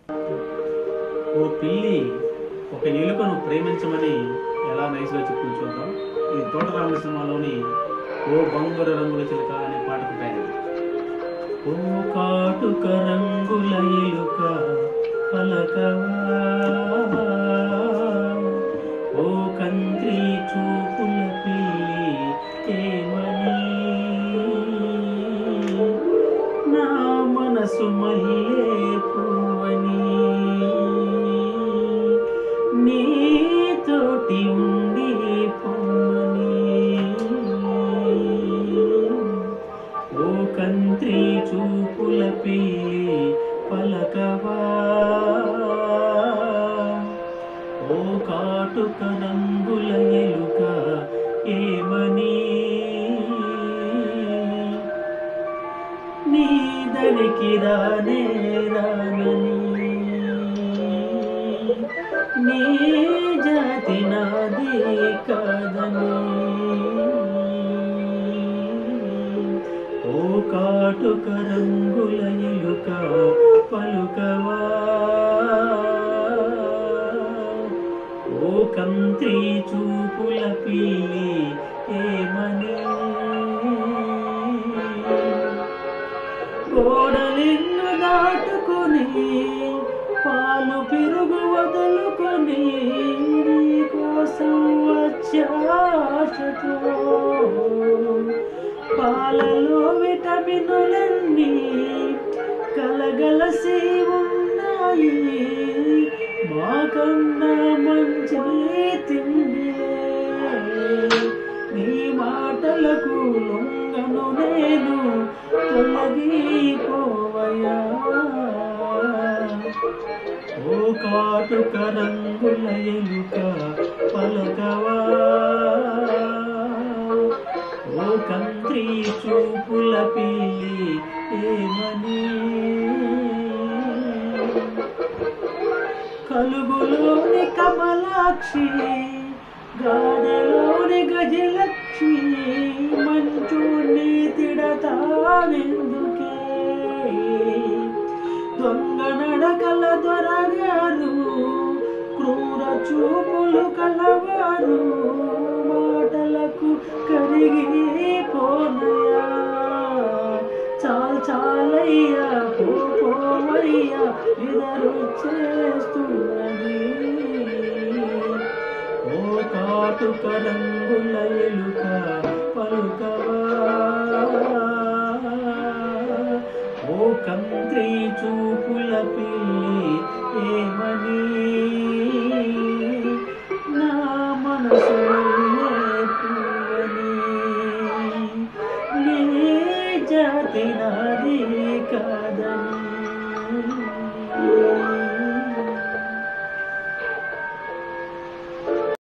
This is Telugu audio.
ఓ పిల్లి ఒక ఎలుకను ప్రేమించమని ఎలా నైస్గా చెప్పుకుని చూద్దాం ఇది తోటరాముల సినిమాలోని ఓ బంగారు రంగుల చిలుక అనే పాటకు పేరు ఓ కాటుక రంగుల ఎలుక పలకవా ఓ కంత్రి చూపుల పిల్లి ఏమని నా మనసు మల్లే పువ్వని నీతోటి ఉండి పొమ్మని ఓ కంత్రి చూపుల పిల్లి పలకవా ఓ కాటుక రంగుల ఎలుక ఏమని నీదరికి రానే రానని నీ జాతి నాది కాదని ఓ కాటుక రంగుల ఎలుక పలుకవా ఓ కంత్రి చూపుల పిల్లి ఏమని గోడలిన్ను దాటుకొని పాలు పెరుగు వదులుకొని నీ కోసం వచ్చాశతో పాలలో విటమినులన్నీ కలగలసి ఉన్నాయి మాకన్నా మంచి తిండి నీ మాటలకు లొంగను నేను తొలగిపోవయా ఓ కాటుక రంగుల ఎలుక పలకవా ఓ కంత్రి చూపుల పిల్లి ఏమని కలుగులోని కమలాక్షి గాడిలోని గజలక్ష్మి మంచుని తిడతానెందుకే దొంగ నడకల దొరగారు క్రూర చూపులు కలవారు మాటలకు కరిగిపోనయా చాలు చాలయ్యా పో పోవయ్యా ఎదరు చేస్తున్నది ఓ కాటుక రంగుల ఎలుక పలుకవా ఓ కంత్రి చూపుల పిల్లి ఏమని నా మనసు పువ్వని నీ జాతి నాది కాదని